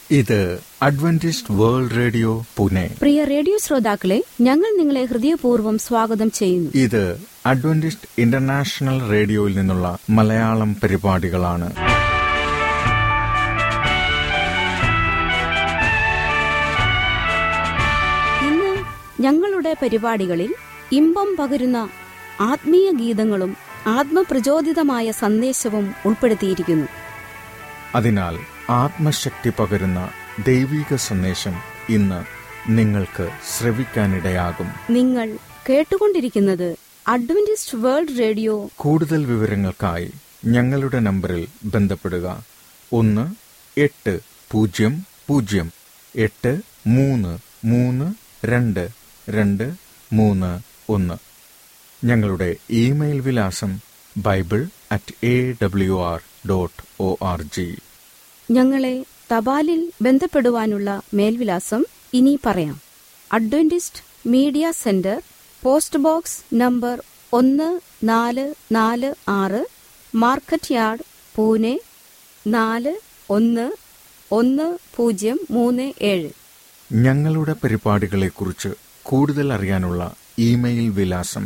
ഇത് Adventist world radio Pune പ്രിയ radio ശ്രോതാക്കളെ ഞങ്ങൾ നിങ്ങളെ ഹൃദയപൂർവ്വം സ്വാഗതം ചെയ്യുന്നു ഇത് അഡ്വന്റിസ്റ്റ് ഇന്റർനാഷണൽ റേഡിയോയിൽ നിന്നുള്ള മലയാളം പരിപാടികളാണ് ഇന്ന് ഞങ്ങളുടെ പരിപാടികളിൽ ഇമ്പം പകരുന്ന ആത്മീയ ഗീതങ്ങളും ആത്മപ്രചോദിതമായ സന്ദേശവും ഉൾപ്പെടുത്തിയിരിക്കുന്നു അതിനാൽ ആത്മശക്തി പകരുന്ന ദൈവിക സന്ദേശം ഇന്ന് നിങ്ങൾക്ക് ശ്രവിക്കാനിടയാകും നിങ്ങൾ കേട്ടുകൊണ്ടിരിക്കുന്നത് അഡ്വന്റിസ്റ്റ് വേൾഡ് റേഡിയോ കൂടുതൽ വിവരങ്ങൾക്കായി ഞങ്ങളുടെ നമ്പറിൽ ബന്ധപ്പെടുക ഒന്ന് എട്ട് പൂജ്യം പൂജ്യം എട്ട് മൂന്ന് മൂന്ന് രണ്ട് രണ്ട് മൂന്ന് ഒന്ന് ഞങ്ങളുടെ ഇമെയിൽ വിലാസം bible at A W R dot O R G ഞങ്ങളെ തപാലിൽ ബന്ധപ്പെടുവാനുള്ള മേൽവിലാസം ഇനി പറയാം Adventist media centre post box number ഒന്ന് നാല് നാല് ആറ് മാർക്കറ്റ് യാർഡ് പൂനെ നാല് ഒന്ന് ഒന്ന് പൂജ്യം മൂന്ന് ഏഴ് ഞങ്ങളുടെ പരിപാടികളെക്കുറിച്ച് കൂടുതൽ അറിയാനുള്ള ഇമെയിൽ വിലാസം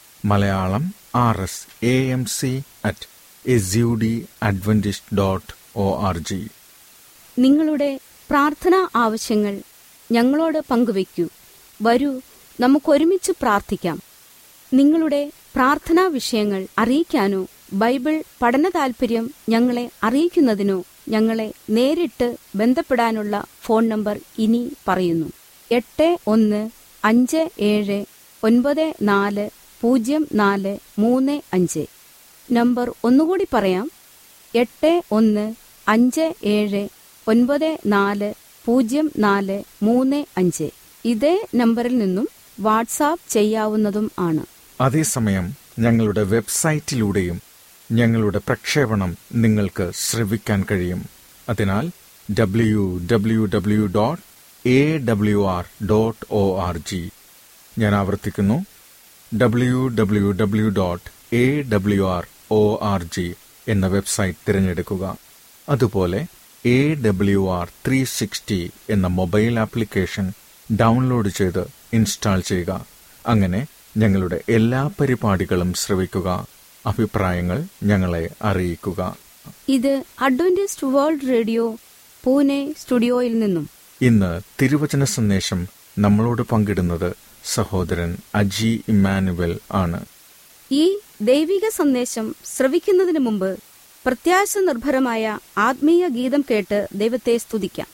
Malayalam R S A M C at S U D Adventist dot O R G നിങ്ങളുടെ പ്രാർത്ഥനാ ആവശ്യങ്ങൾ ഞങ്ങളോട് പങ്കുവയ്ക്കൂ വരൂ നമുക്കൊരുമിച്ച് പ്രാർത്ഥിക്കാം നിങ്ങളുടെ പ്രാർത്ഥനാ വിഷയങ്ങൾ അറിയിക്കാനോ ബൈബിൾ പഠന താൽപര്യം ഞങ്ങളെ അറിയിക്കുന്നതിനോ ഞങ്ങളെ നേരിട്ട് ബന്ധപ്പെടാനുള്ള ഫോൺ നമ്പർ ഇനി പറയുന്നു എട്ട് ഒന്ന് അഞ്ച് ഏഴ് ഒൻപത് നാല് പൂജ്യം നാല് മൂന്ന് അഞ്ച് നമ്പർ ഒന്നുകൂടി പറയാം എട്ട് ഒന്ന് അഞ്ച് ഏഴ് ഒൻപത് നാല് പൂജ്യം നാല് മൂന്ന് അഞ്ച് ഇതേ നമ്പറിൽ നിന്നും വാട്സാപ്പ് ചെയ്യാവുന്നതും ആണ് അതേസമയം ഞങ്ങളുടെ വെബ്സൈറ്റിലൂടെയും ഞങ്ങളുടെ പ്രക്ഷേപണം നിങ്ങൾക്ക് ശ്രവിക്കാൻ കഴിയും അതിനാൽ W W W dot A W R dot O R G ഞാൻ ആവർത്തിക്കുന്നു W W W dot A W R O R G എന്ന വെബ്സൈറ്റ് തിരഞ്ഞെടുക്കുക അതുപോലെ A W R three sixty എന്ന മൊബൈൽ ആപ്ലിക്കേഷൻ ഡൗൺലോഡ് ചെയ്ത് ഇൻസ്റ്റാൾ ചെയ്യുക അങ്ങനെ ഞങ്ങളുടെ എല്ലാ പരിപാടികളും ശ്രവിക്കുക അഭിപ്രായങ്ങൾ ഞങ്ങളെ അറിയിക്കുക ഇത് അഡ്വന്റിസ്റ്റ് വേൾഡ് റേഡിയോ പൂനെ സ്റ്റുഡിയോയിൽ നിന്നും ഇന്ന് തിരുവചന സന്ദേശം നമ്മളോട് പങ്കിടുന്നത് സഹോദരൻ അജി ഇമ്മാനുവൽ ആണ് ഈ ദൈവിക സന്ദേശം ശ്രവിക്കുന്നതിന് മുമ്പ് പ്രത്യാശ നിർഭരമായ ആത്മീയ ഗീതം കേട്ട് ദൈവത്തെ സ്തുതിക്കാം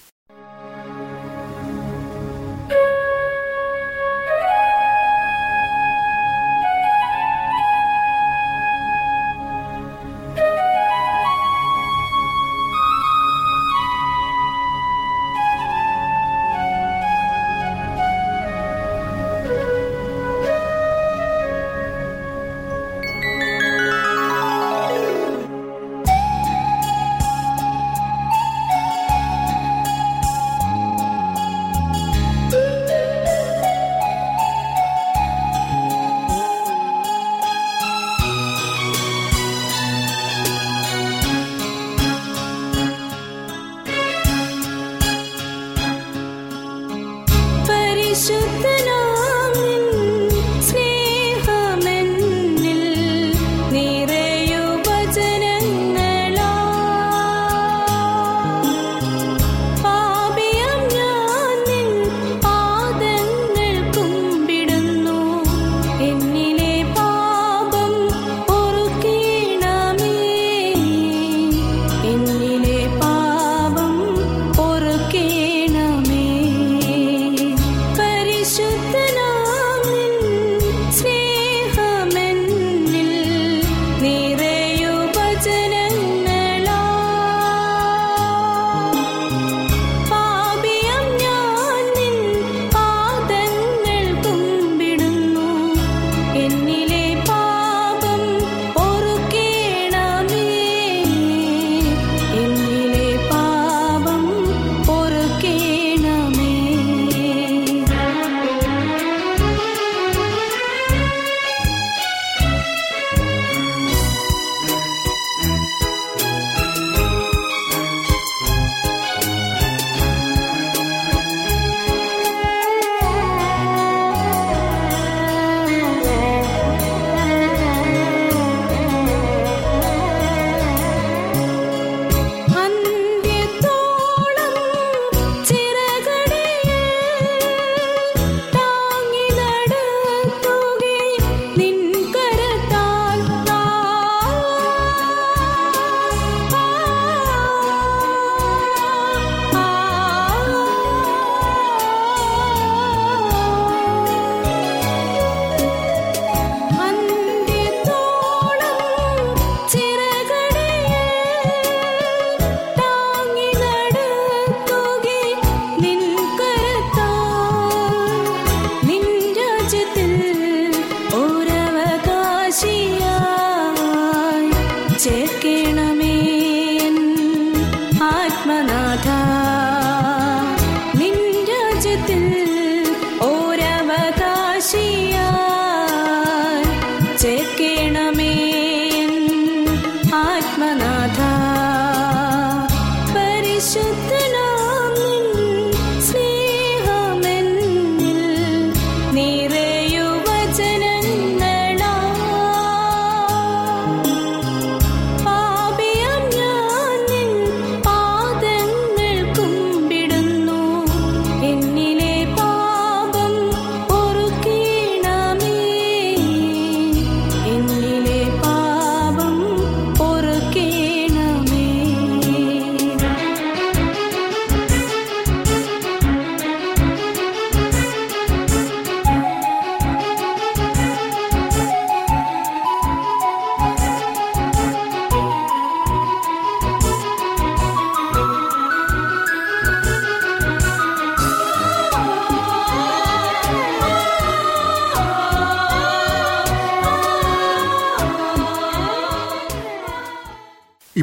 പരിശുദ്ധനാം നിൻ സ്നേഹമെന്നിൽ നിറയു വചനങ്ങളാ പാപിയം ഞാൻ നിൻ പാദങ്ങൾ കുമ്പിടുന്നു എന്നിലെ പാപം പൊറുക്കണമേ എന്നിലെ പാപം പൊറുക്കണമേ പരിശുദ്ധനാം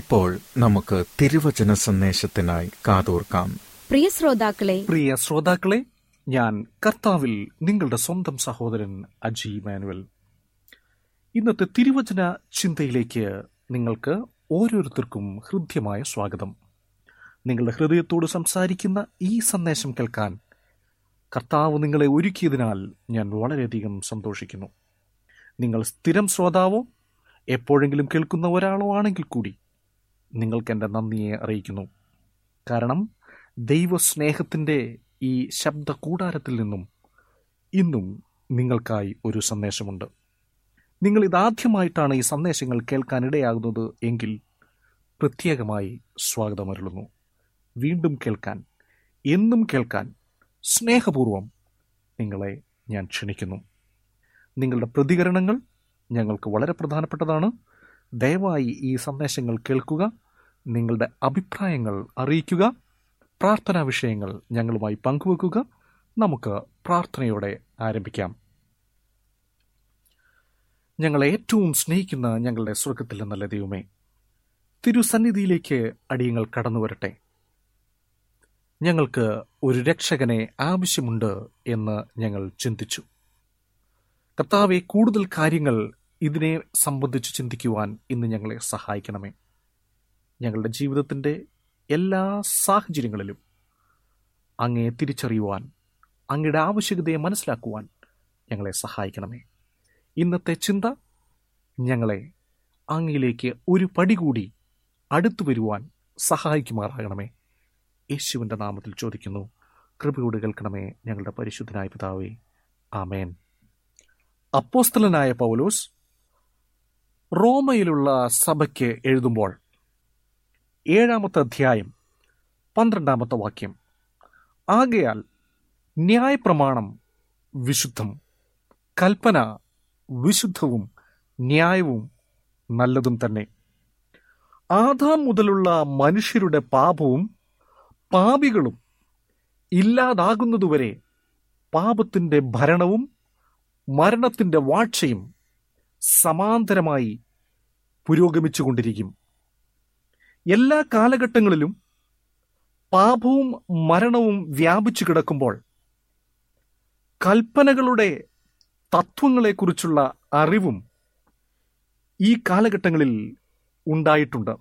ഇപ്പോൾ നമുക്ക് തിരുവചന സന്ദേശത്തിനായി കാതോർക്കാം പ്രിയ ശ്രോതാക്കളെ പ്രിയ ശ്രോതാക്കളെ ഞാൻ കർത്താവിൽ നിങ്ങളുടെ സ്വന്തം സഹോദരൻ അജി മാനുവൽ ഇന്നത്തെ തിരുവചന ചിന്തയിലേക്ക് നിങ്ങൾക്ക് ഓരോരുത്തർക്കും ഹൃദ്യമായ സ്വാഗതം നിങ്ങളുടെ ഹൃദയത്തോട് സംസാരിക്കുന്ന ഈ സന്ദേശം കേൾക്കാൻ കർത്താവ് നിങ്ങളെ ഒരുക്കിയതിനാൽ ഞാൻ വളരെയധികം സന്തോഷിക്കുന്നു നിങ്ങൾ സ്ഥിരം ശ്രോതാവോ എപ്പോഴെങ്കിലും കേൾക്കുന്ന ഒരാളോ ആണെങ്കിൽ കൂടി നിങ്ങൾക്ക് എൻ്റെ നന്ദിയെ അറിയിക്കുന്നു കാരണം ദൈവസ്നേഹത്തിൻ്റെ ഈ ശബ്ദ കൂടാരത്തിൽ നിന്നും ഇന്നും നിങ്ങൾക്കായി ഒരു സന്ദേശമുണ്ട് നിങ്ങൾ ഇതാദ്യമായിട്ടാണ് ഈ സന്ദേശങ്ങൾ കേൾക്കാനിടയാകുന്നത് എങ്കിൽ പ്രത്യേകമായി സ്വാഗതമരുളുന്നു വീണ്ടും കേൾക്കാൻ എന്നും കേൾക്കാൻ സ്നേഹപൂർവം നിങ്ങളെ ഞാൻ ക്ഷണിക്കുന്നു നിങ്ങളുടെ പ്രതികരണങ്ങൾ ഞങ്ങൾക്ക് വളരെ പ്രധാനപ്പെട്ടതാണ് ദയവായി ഈ സന്ദേശങ്ങൾ കേൾക്കുക നിങ്ങളുടെ അഭിപ്രായങ്ങൾ അറിയിക്കുക പ്രാർത്ഥനാ വിഷയങ്ങൾ ഞങ്ങളുമായി പങ്കുവെക്കുക നമുക്ക് പ്രാർത്ഥനയോടെ ആരംഭിക്കാം ഞങ്ങളെ ഏറ്റവും സ്നേഹിക്കുന്ന ഞങ്ങളുടെ സ്വർഗത്തിലെ നല്ല ദൈവമേ തിരുസന്നിധിയിലേക്ക് അടിയങ്ങൾ കടന്നു വരട്ടെ ഞങ്ങൾക്ക് ഒരു രക്ഷകനെ ആവശ്യമുണ്ട് എന്ന് ഞങ്ങൾ ചിന്തിച്ചു കർത്താവെ കൂടുതൽ കാര്യങ്ങൾ ഇതിനെ സംബന്ധിച്ച് ചിന്തിക്കുവാൻ ഇന്ന് ഞങ്ങളെ സഹായിക്കണമേ ഞങ്ങളുടെ ജീവിതത്തിൻ്റെ എല്ലാ സാഹചര്യങ്ങളിലും അങ്ങയെ തിരിച്ചറിയുവാൻ അങ്ങയുടെ ആവശ്യകതയെ മനസ്സിലാക്കുവാൻ ഞങ്ങളെ സഹായിക്കണമേ ഇന്നത്തെ ചിന്ത ഞങ്ങളെ അങ്ങയിലേക്ക് ഒരു പടി കൂടി അടുത്തു വരുവാൻ സഹായിക്കുമാറാകണമേ യേശുവിൻ്റെ നാമത്തിൽ ചോദിക്കുന്നു കൃപയോട് കേൾക്കണമേ ഞങ്ങളുടെ പരിശുദ്ധനായ പിതാവേ ആമേൻ അപ്പോസ്തലനായ പൗലോസ് റോമയിലുള്ള സഭയ്ക്ക് എഴുതുമ്പോൾ ഏഴാമത്തെ അധ്യായം പന്ത്രണ്ടാമത്തെ വാക്യം ആകയാൽ ന്യായപ്രമാണം വിശുദ്ധം കൽപ്പന വിശുദ്ധവും ന്യായവും നല്ലതും തന്നെ ആദാം മുതലുള്ള മനുഷ്യരുടെ പാപവും പാപികളും ഇല്ലാതാകുന്നതുവരെ പാപത്തിന്റെ ഭരണവും മരണത്തിന്റെ വാഴ്ചയും സമാന്തരമായി പുരോഗമിച്ചുകൊണ്ടിരിക്കും എല്ലാ കാലഘട്ടങ്ങളിലും പാപവും മരണവും വ്യാപിച്ചു കിടക്കുമ്പോൾ കൽപ്പനകളുടെ തത്വങ്ങളെക്കുറിച്ചുള്ള അറിവും ഈ കാലഘട്ടങ്ങളിൽ ഉണ്ടായിട്ടുണ്ട്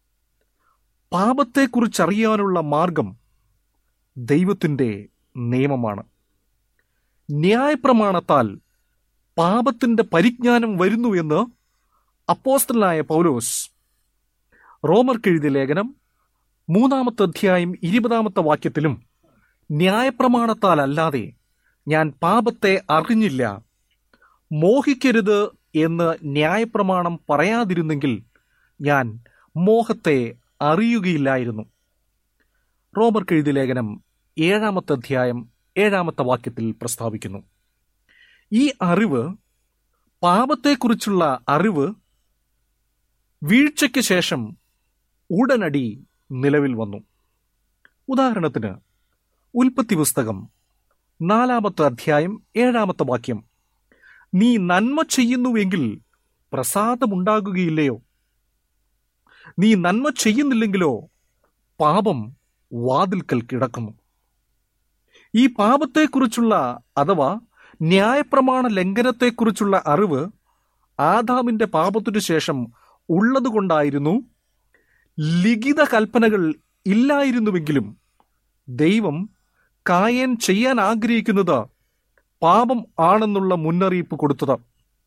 പാപത്തെക്കുറിച്ചറിയാനുള്ള മാർഗം ദൈവത്തിൻ്റെ നിയമമാണ് ന്യായപ്രമാണത്താൽ പാപത്തിന്റെ പരിജ്ഞാനം വരുന്നു എന്ന് അപ്പോസ്റ്റലായ പൗലോസ് റോമർക്കെഴുതിയ ലേഖനം മൂന്നാമത്തെ അധ്യായം ഇരുപതാമത്തെ വാക്യത്തിലും ന്യായപ്രമാണത്താൽ അല്ലാതെ ഞാൻ പാപത്തെ അറിഞ്ഞില്ല മോഹിക്കരുത് എന്ന് ന്യായപ്രമാണം പറയാതിരുന്നെങ്കിൽ ഞാൻ മോഹത്തെ അറിയുകയില്ലായിരുന്നു റോമർക്കെഴുതിയ ലേഖനം ഏഴാമത്തെ അധ്യായം ഏഴാമത്തെ വാക്യത്തിൽ പ്രസ്താവിക്കുന്നു ഈ അറിവ് പാപത്തെക്കുറിച്ചുള്ള അറിവ് വീഴ്ചയ്ക്ക് ശേഷം ഉടനടി നിലവിൽ വന്നു ഉദാഹരണത്തിന് ഉൽപ്പത്തി പുസ്തകം നാലാമത്തെ അധ്യായം ഏഴാമത്തെ വാക്യം നീ നന്മ ചെയ്യുന്നുവെങ്കിൽ പ്രസാദമുണ്ടാകുകയില്ലയോ നീ നന്മ ചെയ്യുന്നില്ലെങ്കിലോ പാപം വാതിൽക്കൽ കിടക്കുന്നു ഈ പാപത്തെക്കുറിച്ചുള്ള അഥവാ ന്യായപ്രമാണ ലംഘനത്തെക്കുറിച്ചുള്ള അറിവ് ആദാമിന്റെ പാപത്തിനു ശേഷം ഉള്ളതുകൊണ്ടായിരുന്നു ലിഖിത കൽപ്പനകൾ ഇല്ലായിരുന്നുവെങ്കിലും ദൈവം കായൻ ചെയ്യാൻ ആഗ്രഹിക്കുന്നത് പാപം ആണെന്നുള്ള മുന്നറിയിപ്പ് കൊടുത്തത്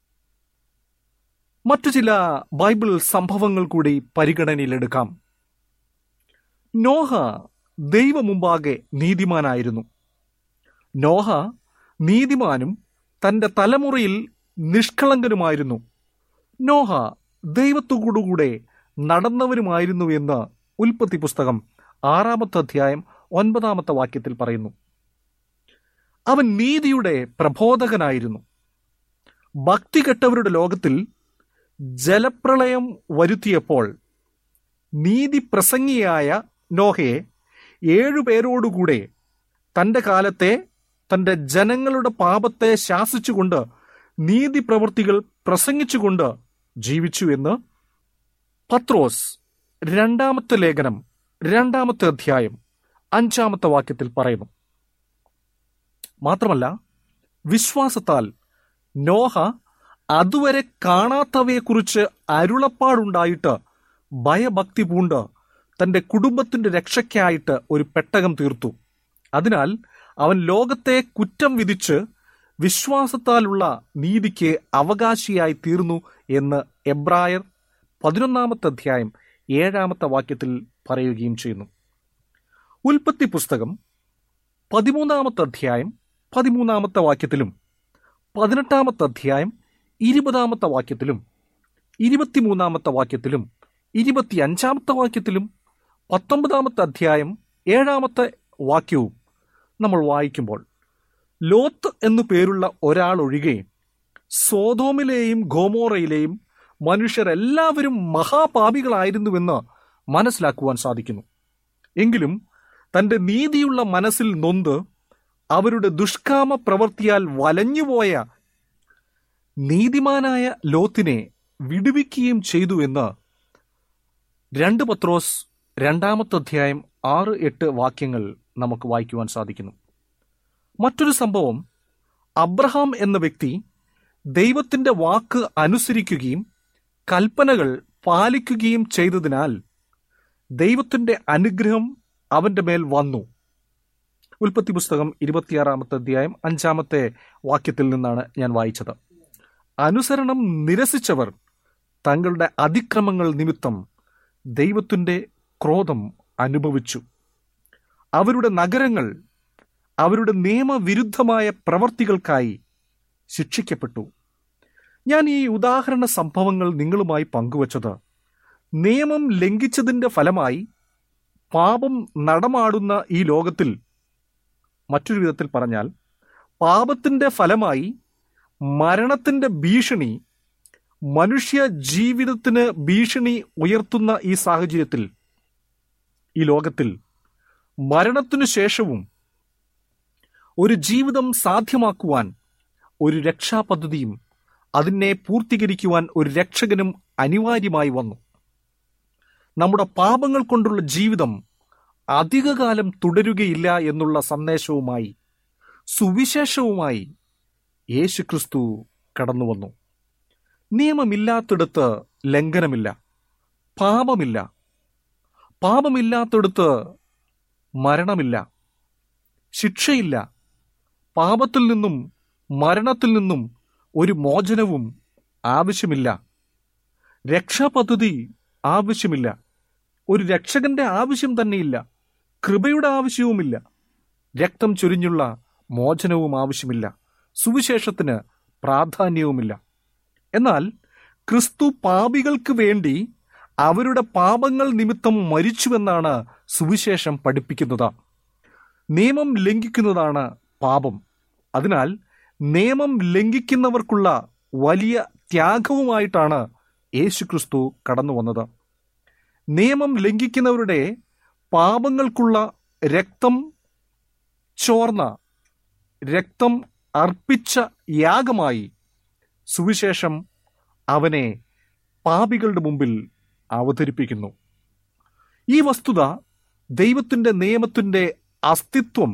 മറ്റു ചില ബൈബിൾ സംഭവങ്ങൾ കൂടി പരിഗണനയിലെടുക്കാം നോഹ ദൈവമുമ്പാകെ നീതിമാനായിരുന്നു നോഹ നീതിമാനും തന്റെ തലമുറയിൽ നിഷ്കളങ്കനുമായിരുന്നു നോഹ ദൈവത്തോടുകൂടെ നടന്നവരുമായിരുന്നു എന്ന് ഉൽപ്പത്തി പുസ്തകം ആറാമത്തെ അധ്യായം ഒൻപതാമത്തെ വാക്യത്തിൽ പറയുന്നു അവൻ നീതിയുടെ പ്രബോധകനായിരുന്നു ഭക്തി കെട്ടവരുടെ ലോകത്തിൽ ജലപ്രളയം വരുത്തിയപ്പോൾ നീതി പ്രസംഗിയായ നോഹയെ ഏഴുപേരോടുകൂടെ തന്റെ കാലത്തെ തന്റെ ജനങ്ങളുടെ പാപത്തെ ശാസിച്ചുകൊണ്ട് നീതി പ്രവൃത്തികൾ പ്രസംഗിച്ചുകൊണ്ട് ജീവിച്ചു എന്ന് പത്രോസ് രണ്ടാമത്തെ ലേഖനം രണ്ടാമത്തെ അധ്യായം അഞ്ചാമത്തെ വാക്യത്തിൽ പറയുന്നു മാത്രമല്ല വിശ്വാസത്താൽ നോഹ അതുവരെ കാണാത്തവയെക്കുറിച്ച് അരുളപ്പാടുണ്ടായിട്ട് ഭയഭക്തി പൂണ്ട് തന്റെ കുടുംബത്തിന്റെ രക്ഷയ്ക്കായിട്ട് ഒരു പെട്ടകം തീർത്തു അതിനാൽ അവൻ ലോകത്തെ കുറ്റം വിധിച്ച് വിശ്വാസത്താലുള്ള നീതിക്ക് അവകാശിയായി തീർന്നു എന്ന് എബ്രായർ പതിനൊന്നാമത്തെ അധ്യായം ഏഴാമത്തെ വാക്യത്തിൽ പറയുകയും ചെയ്യുന്നു ഉൽപ്പത്തി പുസ്തകം പതിമൂന്നാമത്തെ അധ്യായം പതിമൂന്നാമത്തെ വാക്യത്തിലും പതിനെട്ടാമത്തെ അധ്യായം ഇരുപതാമത്തെ വാക്യത്തിലും ഇരുപത്തിമൂന്നാമത്തെ വാക്യത്തിലും ഇരുപത്തിയഞ്ചാമത്തെ വാക്യത്തിലും പത്തൊമ്പതാമത്തെ അധ്യായം ഏഴാമത്തെ വാക്യവും നമ്മൾ വായിക്കുമ്പോൾ ലോത്ത് എന്നു പേരുള്ള ഒരാൾ ഒഴികെ സോതോമിലെയും ഗോമോറയിലെയും മനുഷ്യരെല്ലാവരും മഹാപാപികളായിരുന്നുവെന്ന് മനസ്സിലാക്കുവാൻ സാധിക്കുന്നു എങ്കിലും തന്റെ നീതിയുള്ള മനസ്സിൽ നൊന്ത് അവരുടെ ദുഷ്കാമ പ്രവൃത്തിയാൽ വലഞ്ഞുപോയ നീതിമാനായ ലോത്തിനെ വിടുവിക്കുകയും ചെയ്തു എന്ന് രണ്ട് പത്രോസ് രണ്ടാമത്തെ അധ്യായം ആറ് എട്ട് വാക്യങ്ങൾ നമുക്ക് വായിക്കുവാൻ സാധിക്കുന്നു മറ്റൊരു സംഭവം അബ്രഹാം എന്ന വ്യക്തി ദൈവത്തിന്റെ വാക്ക് അനുസരിക്കുകയും കൽപ്പനകൾ പാലിക്കുകയും ചെയ്തതിനാൽ ദൈവത്തിന്റെ അനുഗ്രഹം അവന്റെ മേൽ വന്നു ഉൽപ്പത്തി പുസ്തകം ഇരുപത്തിയാറാമത്തെ അധ്യായം അഞ്ചാമത്തെ വാക്യത്തിൽ നിന്നാണ് ഞാൻ വായിച്ചത് അനുസരണം നിരസിച്ചവർ തങ്ങളുടെ അതിക്രമങ്ങൾ നിമിത്തം ദൈവത്തിന്റെ ക്രോധം അനുഭവിച്ചു അവരുടെ നഗരങ്ങൾ അവരുടെ നിയമവിരുദ്ധമായ പ്രവർത്തികൾക്കായി ശിക്ഷിക്കപ്പെട്ടു ഞാൻ ഈ ഉദാഹരണ സംഭവങ്ങൾ നിങ്ങളുമായി പങ്കുവച്ചത് നിയമം ലംഘിച്ചതിന്റെ ഫലമായി പാപം നടമാടുന്ന ഈ ലോകത്തിൽ മറ്റൊരു വിധത്തിൽ പറഞ്ഞാൽ പാപത്തിന്റെ ഫലമായി മരണത്തിന്റെ ഭീഷണി മനുഷ്യ ജീവിതത്തിന് ഭീഷണി ഉയർത്തുന്ന ഈ സാഹചര്യത്തിൽ ഈ ലോകത്തിൽ മരണത്തിനു ശേഷവും ഒരു ജീവിതം സാധ്യമാക്കുവാൻ ഒരു രക്ഷാപദ്ധതിയും അതിനെ പൂർത്തീകരിക്കുവാൻ ഒരു രക്ഷകനും അനിവാര്യമായി വന്നു നമ്മുടെ പാപങ്ങൾ കൊണ്ടുള്ള ജീവിതം അധികകാലം തുടരുകയില്ല എന്നുള്ള സന്ദേശവുമായി സുവിശേഷവുമായി യേശുക്രിസ്തു കടന്നു വന്നു നിയമമില്ലാത്തിടത്ത് ലംഘനമില്ല പാപമില്ല പാപമില്ലാത്തിടത്ത് മരണമില്ല ശിക്ഷയില്ല പാപത്തിൽ നിന്നും മരണത്തിൽ നിന്നും ഒരു മോചനവും ആവശ്യമില്ല രക്ഷാപദ്ധതി ആവശ്യമില്ല ഒരു രക്ഷകന്റെ ആവശ്യം തന്നെയില്ല കൃപയുടെ ആവശ്യവുമില്ല രക്തം ചൊരിഞ്ഞുള്ള മോചനവും ആവശ്യമില്ല സുവിശേഷത്തിന് പ്രാധാന്യവുമില്ല എന്നാൽ ക്രിസ്തു പാപികൾക്ക് വേണ്ടി അവരുടെ പാപങ്ങൾ നിമിത്തം മരിച്ചുവെന്നാണ് സുവിശേഷം പഠിപ്പിക്കുന്നത് നിയമം ലംഘിക്കുന്നതാണ് പാപം അതിനാൽ നിയമം ലംഘിക്കുന്നവർക്കുള്ള വലിയ ത്യാഗവുമായിട്ടാണ് യേശുക്രിസ്തു കടന്നു വന്നത് നിയമം ലംഘിക്കുന്നവരുടെ പാപങ്ങൾക്കുള്ള രക്തം ചോർന്ന രക്തം അർപ്പിച്ച യാഗമായി സുവിശേഷം അവനെ പാപികളുടെ മുമ്പിൽ അവതരിപ്പിക്കുന്നു ഈ വസ്തുത ദൈവത്തിന്റെ നിയമത്തിന്റെ അസ്തിത്വം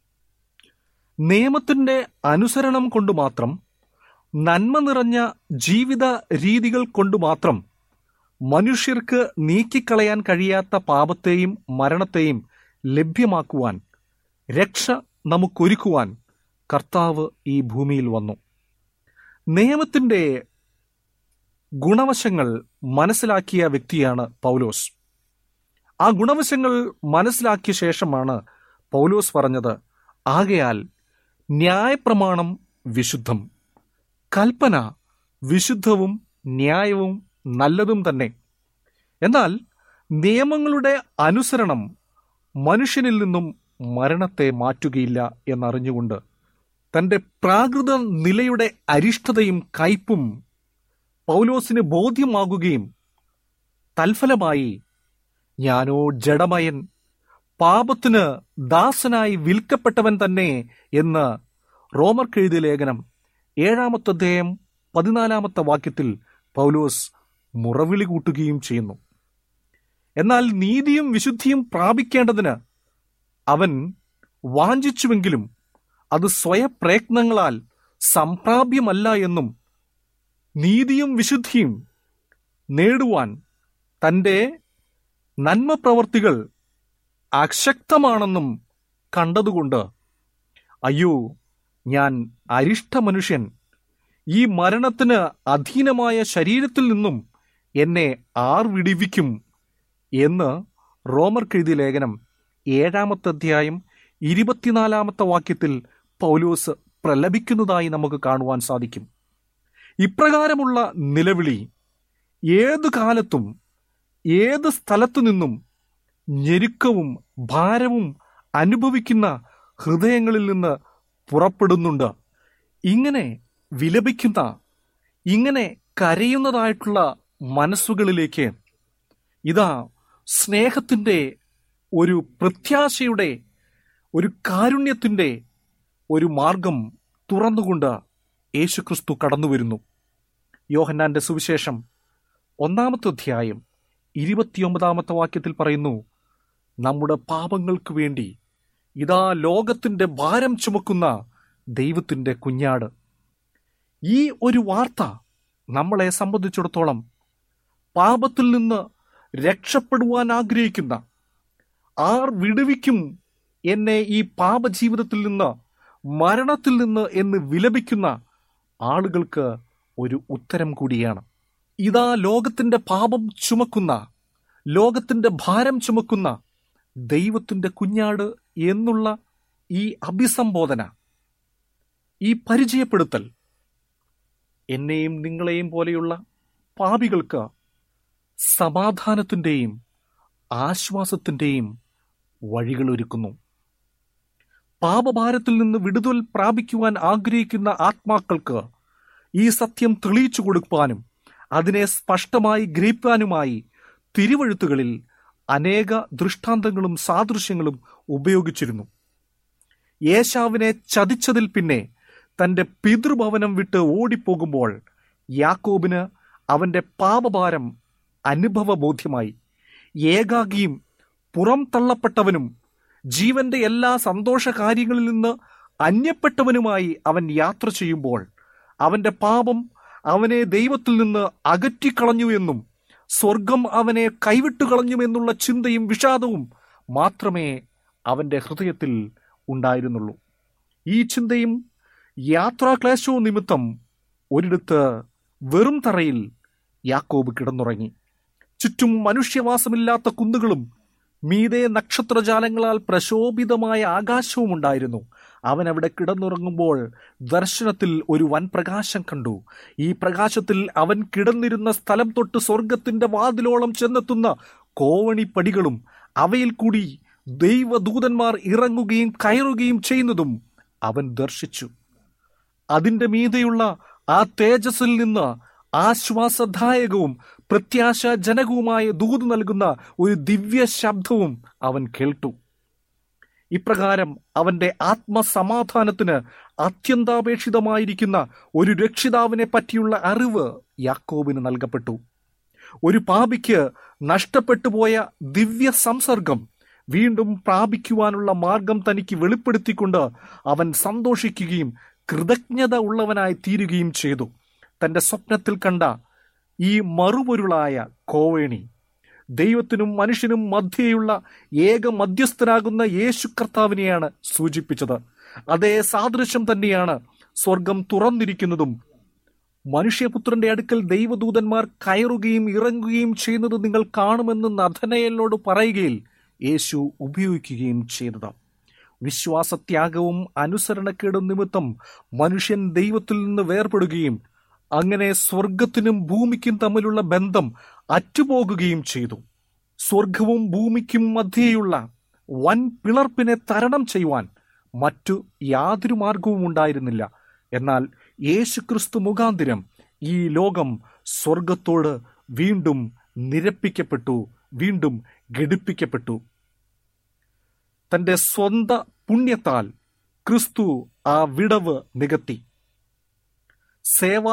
നിയമത്തിന്റെ അനുസരണം കൊണ്ട് മാത്രം നന്മ നിറഞ്ഞ ജീവിത രീതികൾ കൊണ്ട് മാത്രം മനുഷ്യർക്ക് നീക്കിക്കളയാൻ കഴിയാത്ത പാപത്തെയും മരണത്തെയും ലഭ്യമാക്കുവാൻ രക്ഷ നമുക്കൊരുക്കുവാൻ കർത്താവ് ഈ ഭൂമിയിൽ വന്നു നിയമത്തിന്റെ ഗുണവശങ്ങൾ മനസ്സിലാക്കിയ വ്യക്തിയാണ് പൗലോസ് ആ ഗുണവശങ്ങൾ മനസ്സിലാക്കിയ ശേഷമാണ് പൗലോസ് പറഞ്ഞത് ആകയാൽ ന്യായപ്രമാണം വിശുദ്ധം കൽപ്പന വിശുദ്ധവും ന്യായവും നല്ലതും തന്നെ എന്നാൽ നിയമങ്ങളുടെ അനുസരണം മനുഷ്യനിൽ നിന്നും മരണത്തെ മാറ്റുകയില്ല എന്നറിഞ്ഞുകൊണ്ട് തന്റെ പ്രാകൃത നിലയുടെ അരിഷ്ടതയും കയ്പും പൗലോസിന് ബോധ്യമാകുകയും തൽഫലമായി ഞാനോ ജഡമയൻ പാപത്തിന് ദാസനായി വിൽക്കപ്പെട്ടവൻ തന്നെ എന്ന് റോമർക്കെഴുതിയ ലേഖനം ഏഴാമത്തെ അധ്യായം പതിനാലാമത്തെ വാക്യത്തിൽ പൗലോസ് മുറവിളി കൂട്ടുകയും ചെയ്യുന്നു എന്നാൽ നീതിയും വിശുദ്ധിയും പ്രാപിക്കേണ്ടതിന് അവൻ വാഞ്ചിച്ചുവെങ്കിലും അത് സ്വയപ്രയത്നങ്ങളാൽ സംപ്രാപ്യമല്ല എന്നും നീതിയും വിശുദ്ധിയും നേടുവാൻ തൻ്റെ നന്മ പ്രവർത്തികൾ അശക്തമാണെന്നും കണ്ടതുകൊണ്ട് അയ്യോ ഞാൻ അരിഷ്ട മനുഷ്യൻ ഈ മരണത്തിന് അധീനമായ ശരീരത്തിൽ നിന്നും എന്നെ ആർ വിടിവിക്കും എന്ന് റോമർക്കെഴുതിയ ലേഖനം ഏഴാമത്തെ അധ്യായം ഇരുപത്തിനാലാമത്തെ വാക്യത്തിൽ പൗലോസ് പ്രലപിക്കുന്നതായി നമുക്ക് കാണുവാൻ സാധിക്കും ഇപ്രകാരമുള്ള നിലവിളി ഏതു കാലത്തും ഏത് സ്ഥലത്തു നിന്നും ഞെരുക്കവും ഭാരവും അനുഭവിക്കുന്ന ഹൃദയങ്ങളിൽ നിന്ന് പുറപ്പെടുന്നുണ്ട് ഇങ്ങനെ വിലപിക്കുന്ന ഇങ്ങനെ കരയുന്നതായിട്ടുള്ള മനസ്സുകളിലേക്ക് ഇതാ സ്നേഹത്തിൻ്റെ ഒരു പ്രത്യാശയുടെ ഒരു കാരുണ്യത്തിൻ്റെ ഒരു മാർഗം തുറന്നുകൊണ്ട് യേശുക്രിസ്തു കടന്നു വരുന്നു യോഹന്നാന്റെ സുവിശേഷം ഒന്നാമത്തെ അധ്യായം ഇരുപത്തിയൊമ്പതാമത്തെ വാക്യത്തിൽ പറയുന്നു നമ്മുടെ പാപങ്ങൾക്ക് വേണ്ടി ഇതാ ലോകത്തിന്റെ ഭാരം ചുമക്കുന്ന ദൈവത്തിന്റെ കുഞ്ഞാട് ഈ ഒരു വാർത്ത നമ്മളെ സംബന്ധിച്ചിടത്തോളം പാപത്തിൽ നിന്ന് രക്ഷപ്പെടുവാൻ ആഗ്രഹിക്കുന്ന ആർ വിടുവിക്കും എന്നെ ഈ പാപജീവിതത്തിൽ നിന്ന് മരണത്തിൽ നിന്ന് എന്ന് വിലപിക്കുന്ന ആളുകൾക്ക് ഒരു ഉത്തരം കൂടിയാണ് ഇതാ ലോകത്തിന്റെ പാപം ചുമക്കുന്ന ലോകത്തിന്റെ ഭാരം ചുമക്കുന്ന ദൈവത്തിന്റെ കുഞ്ഞാട് എന്നുള്ള ഈ അഭിസംബോധന ഈ പരിചയപ്പെടുത്തൽ എന്നെയും നിങ്ങളെയും പോലെയുള്ള പാപികൾക്ക് സമാധാനത്തിന്റെയും ആശ്വാസത്തിന്റെയും വഴികളൊരുക്കുന്നു പാപഭാരത്തിൽ നിന്ന് വിടുതൽ പ്രാപിക്കുവാൻ ആഗ്രഹിക്കുന്ന ആത്മാക്കൾക്ക് ഈ സത്യം തെളിയിച്ചു കൊടുക്കാനും അതിനെ സ്പഷ്ടമായി ഗ്രഹിക്കാനുമായി തിരുവഴുത്തുകളിൽ അനേക ദൃഷ്ടാന്തങ്ങളും സാദൃശ്യങ്ങളും ഉപയോഗിച്ചിരുന്നു യേശാവിനെ ചതിച്ചതിൽ പിന്നെ തന്റെ പിതൃഭവനം വിട്ട് ഓടിപ്പോകുമ്പോൾ യാക്കോബിന് അവന്റെ പാപഭാരം അനുഭവബോധ്യമായി ഏകാകിയും പുറം തള്ളപ്പെട്ടവനും ജീവന്റെ എല്ലാ സന്തോഷ കാര്യങ്ങളിൽ നിന്ന് അന്യപ്പെട്ടവനുമായി അവൻ യാത്ര ചെയ്യുമ്പോൾ അവന്റെ പാപം അവനെ ദൈവത്തിൽ നിന്ന് അകറ്റിക്കളഞ്ഞു എന്നും സ്വർഗം അവനെ കൈവിട്ടുകളഞ്ഞു എന്നുള്ള ചിന്തയും വിഷാദവും മാത്രമേ അവന്റെ ഹൃദയത്തിൽ ഉണ്ടായിരുന്നുള്ളൂ ഈ ചിന്തയും യാത്രാക്ലേശവും നിമിത്തം ഒരിടത്ത് വെറും തറയിൽ യാക്കോബ് കിടന്നുറങ്ങി ചുറ്റും മനുഷ്യവാസമില്ലാത്ത കുന്നുകളും മീതെ നക്ഷത്രജാലങ്ങളാൽ പ്രശോഭിതമായ ആകാശവും ഉണ്ടായിരുന്നു അവൻ അവിടെ കിടന്നുറങ്ങുമ്പോൾ ദർശനത്തിൽ ഒരു വൻ പ്രകാശം കണ്ടു ഈ പ്രകാശത്തിൽ അവൻ കിടന്നിരുന്ന സ്ഥലം തൊട്ട് സ്വർഗത്തിന്റെ വാതിലോളം ചെന്നെത്തുന്ന കോവണിപ്പടികളും അവയിൽ കൂടി ദൈവദൂതന്മാർ ഇറങ്ങുകയും കയറുകയും ചെയ്യുന്നതും അവൻ ദർശിച്ചു അതിന്റെ മീതെയുള്ള ആ തേജസ്സിൽ നിന്ന് ആശ്വാസദായകവും പ്രത്യാശാജനകവുമായ ദൂത് നൽകുന്ന ഒരു ദിവ്യ ശബ്ദവും അവൻ കേട്ടു ഇപ്രകാരം അവന്റെ ആത്മസമാധാനത്തിന് അത്യന്താപേക്ഷിതമായിരിക്കുന്ന ഒരു രക്ഷിതാവിനെ പറ്റിയുള്ള അറിവ് യാക്കോബിന് നൽകപ്പെട്ടു ഒരു പാപിക്ക് നഷ്ടപ്പെട്ടു പോയ ദിവ്യ സംസർഗം വീണ്ടും പ്രാപിക്കുവാനുള്ള മാർഗം തനിക്ക് വെളിപ്പെടുത്തിക്കൊണ്ട് അവൻ സന്തോഷിക്കുകയും കൃതജ്ഞത ഉള്ളവനായി തീരുകയും ചെയ്തു തന്റെ സ്വപ്നത്തിൽ കണ്ട ഈ മറുപൊരുളായ കോവേണി ദൈവത്തിനും മനുഷ്യനും മധ്യേയുള്ള ഏക മധ്യസ്ഥനാകുന്ന യേശു കർത്താവിനെയാണ് സൂചിപ്പിച്ചത് അതേ സാദൃശ്യം തന്നെയാണ് സ്വർഗം തുറന്നിരിക്കുന്നതും മനുഷ്യപുത്രന്റെ അടുക്കൽ ദൈവദൂതന്മാർ കയറുകയും ഇറങ്ങുകയും ചെയ്യുന്നത് നിങ്ങൾ കാണുമെന്ന് നഥനയലിനോട് പറയുകയിൽ യേശു ഉപയോഗിക്കുകയും ചെയ്തത് വിശ്വാസത്യാഗവും അനുസരണക്കേടും നിമിത്തം മനുഷ്യൻ ദൈവത്തിൽ നിന്ന് വേർപെടുകയും അങ്ങനെ സ്വർഗത്തിനും ഭൂമിക്കും തമ്മിലുള്ള ബന്ധം അറ്റുപോകുകയും ചെയ്തു സ്വർഗവും ഭൂമിക്കും മധ്യേയുള്ള വൻ പിളർപ്പിനെ തരണം ചെയ്യുവാൻ മറ്റു യാതൊരു മാർഗവും ഉണ്ടായിരുന്നില്ല എന്നാൽ യേശുക്രിസ്തു മുഖാന്തിരം ഈ ലോകം സ്വർഗത്തോട് വീണ്ടും നിരപ്പിക്കപ്പെട്ടു വീണ്ടും ഘടിപ്പിക്കപ്പെട്ടു തന്റെ സ്വന്ത പുണ്യത്താൽ ക്രിസ്തു ആ വിടവ് നികത്തി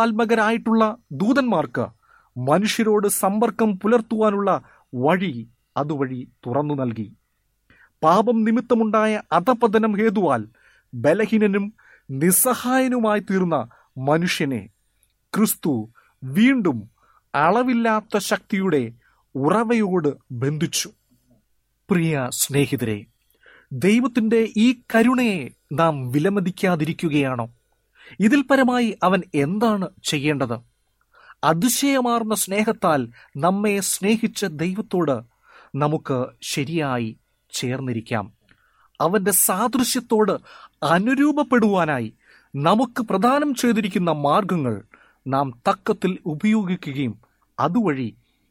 സേവാത്മകരായിട്ടുള്ള ദൂതന്മാർക്ക് മനുഷ്യരോട് സമ്പർക്കം പുലർത്തുവാനുള്ള വഴി അതുവഴി തുറന്നു നൽകി പാപം നിമിത്തമുണ്ടായ അധപതനം ഹേതുവാൽ ബലഹീനനും നിസ്സഹായനുമായി തീർന്ന മനുഷ്യനെ ക്രിസ്തു വീണ്ടും അളവില്ലാത്ത ശക്തിയുടെ ഉറവയോട് ബന്ധിച്ചു പ്രിയ സ്നേഹിതരെ ദൈവത്തിന്റെ ഈ കരുണയെ നാം വിലമതിക്കാതിരിക്കുകയാണോ ഇതിൽ പരമായി അവൻ എന്താണ് ചെയ്യേണ്ടത് അതിശയമാർന്ന സ്നേഹത്താൽ നമ്മെ സ്നേഹിച്ച ദൈവത്തോട് നമുക്ക് ശരിയായി ചേർന്നിരിക്കാം അവന്റെ സാദൃശ്യത്തോട് അനുരൂപപ്പെടുവാനായി നമുക്ക് പ്രദാനം ചെയ്തിരിക്കുന്ന മാർഗങ്ങൾ നാം തക്കത്തിൽ ഉപയോഗിക്കുകയും അതുവഴി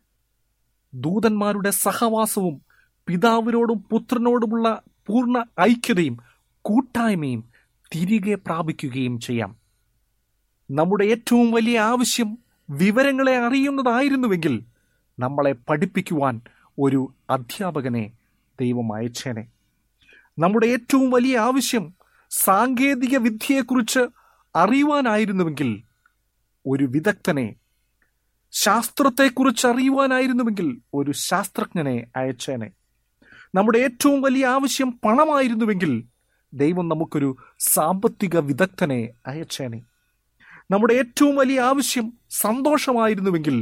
ദൂതന്മാരുടെ സഹവാസവും പിതാവിനോടും പുത്രനോടുമുള്ള പൂർണ്ണ ഐക്യതയും കൂട്ടായ്മയും തിരികെ പ്രാപിക്കുകയും ചെയ്യാം നമ്മുടെ ഏറ്റവും വലിയ ആവശ്യം വിവരങ്ങളെ അറിയുന്നതായിരുന്നുവെങ്കിൽ നമ്മളെ പഠിപ്പിക്കുവാൻ ഒരു അധ്യാപകനെ ദൈവം അയച്ചേനെ നമ്മുടെ ഏറ്റവും വലിയ ആവശ്യം സാങ്കേതിക വിദ്യയെക്കുറിച്ച് അറിയുവാനായിരുന്നുവെങ്കിൽ ഒരു വിദഗ്ധനെ ശാസ്ത്രത്തെക്കുറിച്ച് അറിയുവാനായിരുന്നുവെങ്കിൽ ഒരു ശാസ്ത്രജ്ഞനെ അയച്ചേനെ നമ്മുടെ ഏറ്റവും വലിയ ആവശ്യം പണമായിരുന്നുവെങ്കിൽ ദൈവം നമുക്കൊരു സാമ്പത്തിക വിദഗ്ധനെ അയച്ചേനെ നമ്മുടെ ഏറ്റവും വലിയ ആവശ്യം സന്തോഷമായിരുന്നുവെങ്കിൽ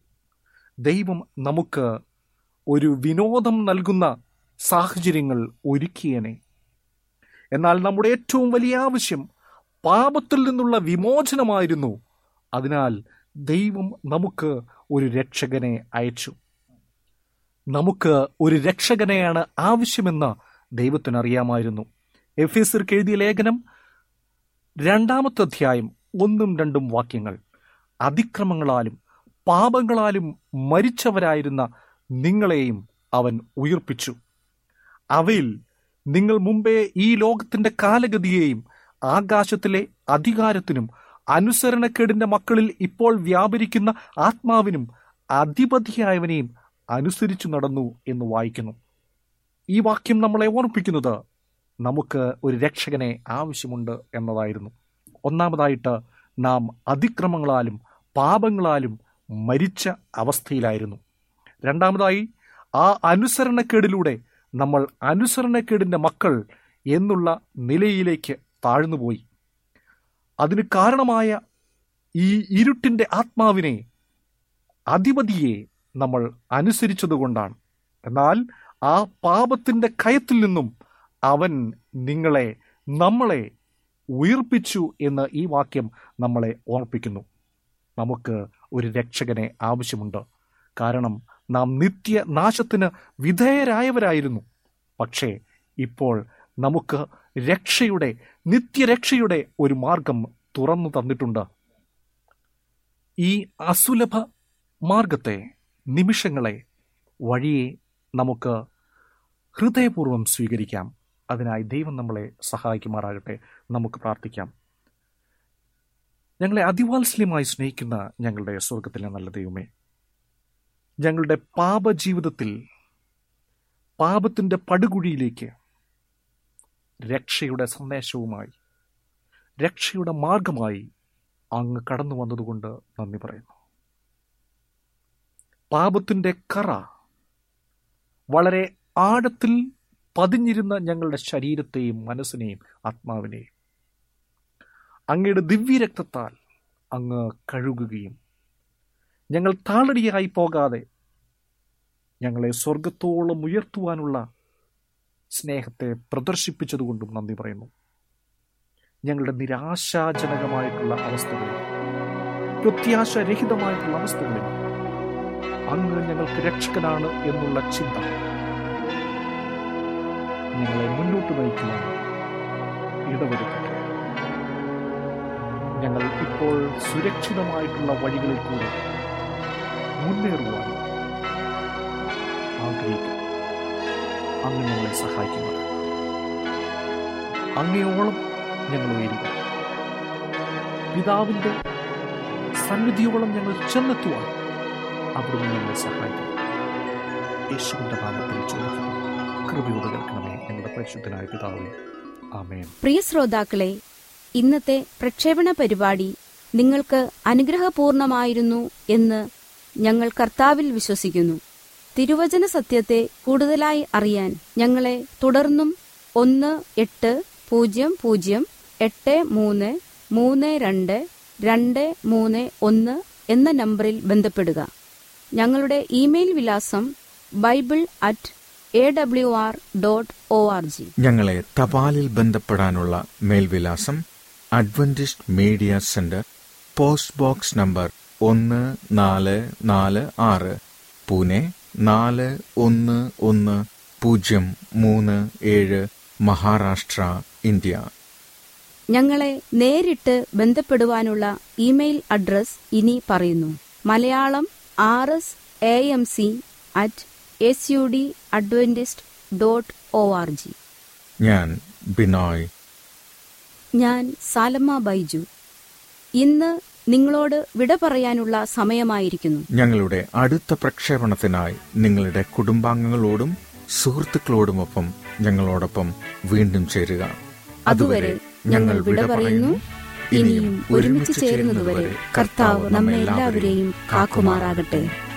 ദൈവം നമുക്ക് ഒരു വിനോദം നൽകുന്ന സാഹചര്യങ്ങൾ ഒരുക്കിയനെ എന്നാൽ നമ്മുടെ ഏറ്റവും വലിയ ആവശ്യം പാപത്തിൽ നിന്നുള്ള വിമോചനമായിരുന്നു അതിനാൽ ദൈവം നമുക്ക് ഒരു രക്ഷകനെ അയച്ചു നമുക്ക് ഒരു രക്ഷകനെയാണ് ആവശ്യമെന്ന് ദൈവത്തിന് അറിയാമായിരുന്നു എഫ് എസ് എഴുതിയ ലേഖനം രണ്ടാമത്തെ അധ്യായം ഒന്നും രണ്ടും വാക്യങ്ങൾ അതിക്രമങ്ങളാലും പാപങ്ങളാലും മരിച്ചവരായിരുന്ന നിങ്ങളെയും അവൻ ഉയർപ്പിച്ചു അവയിൽ നിങ്ങൾ മുമ്പേ ഈ ലോകത്തിന്റെ കാലഗതിയെയും ആകാശത്തിലെ അധികാരത്തിനും അനുസരണക്കേടിന്റെ മക്കളിൽ ഇപ്പോൾ വ്യാപരിക്കുന്ന ആത്മാവിനും അധിപതിയായവനെയും അനുസരിച്ചു നടന്നു എന്ന് വായിക്കുന്നു ഈ വാക്യം നമ്മളെ ഓർമ്മിപ്പിക്കുന്നത് നമുക്ക് ഒരു രക്ഷകനെ ആവശ്യമുണ്ട് എന്നതായിരുന്നു ഒന്നാമതായിട്ട് നാം അതിക്രമങ്ങളാലും പാപങ്ങളാലും മരിച്ച അവസ്ഥയിലായിരുന്നു രണ്ടാമതായി ആ അനുസരണക്കേടിലൂടെ നമ്മൾ അനുസരണക്കേടിന്റെ മക്കൾ എന്നുള്ള നിലയിലേക്ക് താഴ്ന്നുപോയി അതിന് കാരണമായ ഈ ഇരുട്ടിന്റെ ആത്മാവിനെ അധിപതിയെ നമ്മൾ അനുസരിച്ചതുകൊണ്ടാണ് എന്നാൽ ആ പാപത്തിന്റെ കയത്തിൽ നിന്നും അവൻ നിങ്ങളെ നമ്മളെ ഉയർപ്പിച്ചു എന്ന് ഈ വാക്യം നമ്മളെ ഓർപ്പിക്കുന്നു നമുക്ക് ഒരു രക്ഷകനെ ആവശ്യമുണ്ട് കാരണം നാം നിത്യനാശത്തിന് വിധേയരായവരായിരുന്നു പക്ഷേ ഇപ്പോൾ നമുക്ക് രക്ഷയുടെ നിത്യരക്ഷയുടെ ഒരു മാർഗം തുറന്നു തന്നിട്ടുണ്ട് ഈ അസുലഭ മാർഗത്തെ നിമിഷങ്ങളെ വഴിയെ നമുക്ക് ഹൃദയപൂർവ്വം സ്വീകരിക്കാം അതിനായി ദൈവം നമ്മളെ സഹായിക്കുമാറാകട്ടെ നമുക്ക് പ്രാർത്ഥിക്കാം ഞങ്ങളെ അതിവാത്സല്യമായി സ്നേഹിക്കുന്ന ഞങ്ങളുടെ സ്വർഗത്തിലെ നല്ല ദൈവമേ ഞങ്ങളുടെ പാപജീവിതത്തിൽ പാപത്തിന്റെ പടുകുഴിയിലേക്ക് രക്ഷയുടെ സന്ദേശവുമായി രക്ഷയുടെ മാർഗമായി അങ്ങ് കടന്നു വന്നതുകൊണ്ട് നന്ദി പറയുന്നു പാപത്തിന്റെ കറ വളരെ ആഴത്തിൽ പതിഞ്ഞിരുന്ന ഞങ്ങളുടെ ശരീരത്തെയും മനസ്സിനെയും ആത്മാവിനെയും അങ്ങയുടെ ദിവ്യരക്തത്താൽ അങ്ങ് കഴുകുകയും ഞങ്ങൾ താളടിയായി പോകാതെ ഞങ്ങളെ സ്വർഗത്തോളം ഉയർത്തുവാനുള്ള സ്നേഹത്തെ പ്രദർശിപ്പിച്ചതുകൊണ്ടും നന്ദി പറയുന്നു ഞങ്ങളുടെ നിരാശാജനകമായിട്ടുള്ള അവസ്ഥകളിൽ പ്രത്യാശരഹിതമായിട്ടുള്ള അവസ്ഥകളിൽ അങ്ങ് ഞങ്ങൾക്ക് രക്ഷകനാണ് എന്നുള്ള ചിന്ത ഞങ്ങളെ മുന്നോട്ട് നയിക്കുവാൻ ഇടവരുത്തട്ടെ ഞങ്ങൾ ഇപ്പോൾ സുരക്ഷിതമായിട്ടുള്ള വഴികളിൽ കൂടി മുന്നേറുവാൻ ആഗ്രഹിക്കുന്നു അങ്ങ് ഞങ്ങളെ സഹായിക്കുന്നത് അങ്ങയോളം ഞങ്ങൾ ഉയരുക പിതാവിന്റെ സന്നിധിയോളം ഞങ്ങൾ ചെന്നെത്തുവാൻ അവിടുന്ന് ഞങ്ങളെ സഹായിക്കും യേശുവിന്റെ നാമത്തിൽ ചോദിക്കുന്നു കൃപയോട് കേൾക്കണമേ ഞങ്ങളുടെ പരിശുദ്ധനായ പിതാവേ ആമേൻ പ്രിയ ശ്രോതാക്കളെ ഇന്നത്തെ പ്രക്ഷേപണ പരിപാടി നിങ്ങൾക്ക് അനുഗ്രഹപൂർണമായിരുന്നു എന്ന് ഞങ്ങൾ കർത്താവിൽ വിശ്വസിക്കുന്നു തിരുവചന സത്യത്തെ കൂടുതലായി അറിയാൻ ഞങ്ങളെ തുടർന്നും ഒന്ന് എട്ട് പൂജ്യം പൂജ്യം എട്ട് മൂന്ന് മൂന്ന് രണ്ട് രണ്ട് മൂന്ന് ഒന്ന് എന്ന നമ്പറിൽ ബന്ധപ്പെടുക ഞങ്ങളുടെ ഇമെയിൽ വിലാസം bible at A W R dot O R G ഞങ്ങളെ തപാലിൽ ബന്ധപ്പെടാനുള്ള മേൽവിലാസം Adventist media centre post box number ഒന്ന് നാല് നാല് ആറ് പൂനെ നാല് ഒന്ന് ഒന്ന് പൂജ്യം മൂന്ന് ഏഴ് മഹാരാഷ്ട്ര ഇന്ത്യ ഞങ്ങളെ നേരിട്ട് ബന്ധപ്പെടുവാനുള്ള ഇമെയിൽ അഡ്രസ് ഇനി പറയുന്നു Malayalam R S A M C at S U D Adventist dot O R G ഞാൻ ബിനോയ് ഞാൻ സാലമ്മ ബൈജു ഇന്ന് നിങ്ങളോട് വിട പറയാനുള്ള സമയമായിരിക്കുന്നു ഞങ്ങളുടെ അടുത്ത പ്രക്ഷേപണത്തിനായി നിങ്ങളുടെ കുടുംബാംഗങ്ങളോടും സുഹൃത്തുക്കളോടുമൊപ്പം ഞങ്ങളോടൊപ്പം വീണ്ടും ചേരുക അതുവരെ ഞങ്ങൾ വിട പറയുന്നു ഇനിയും ഒരുമിച്ച് ചേരുന്നതുവരെ കർത്താവ് നമ്മെ എല്ലാവരെയും കാക്കുമാറാകട്ടെ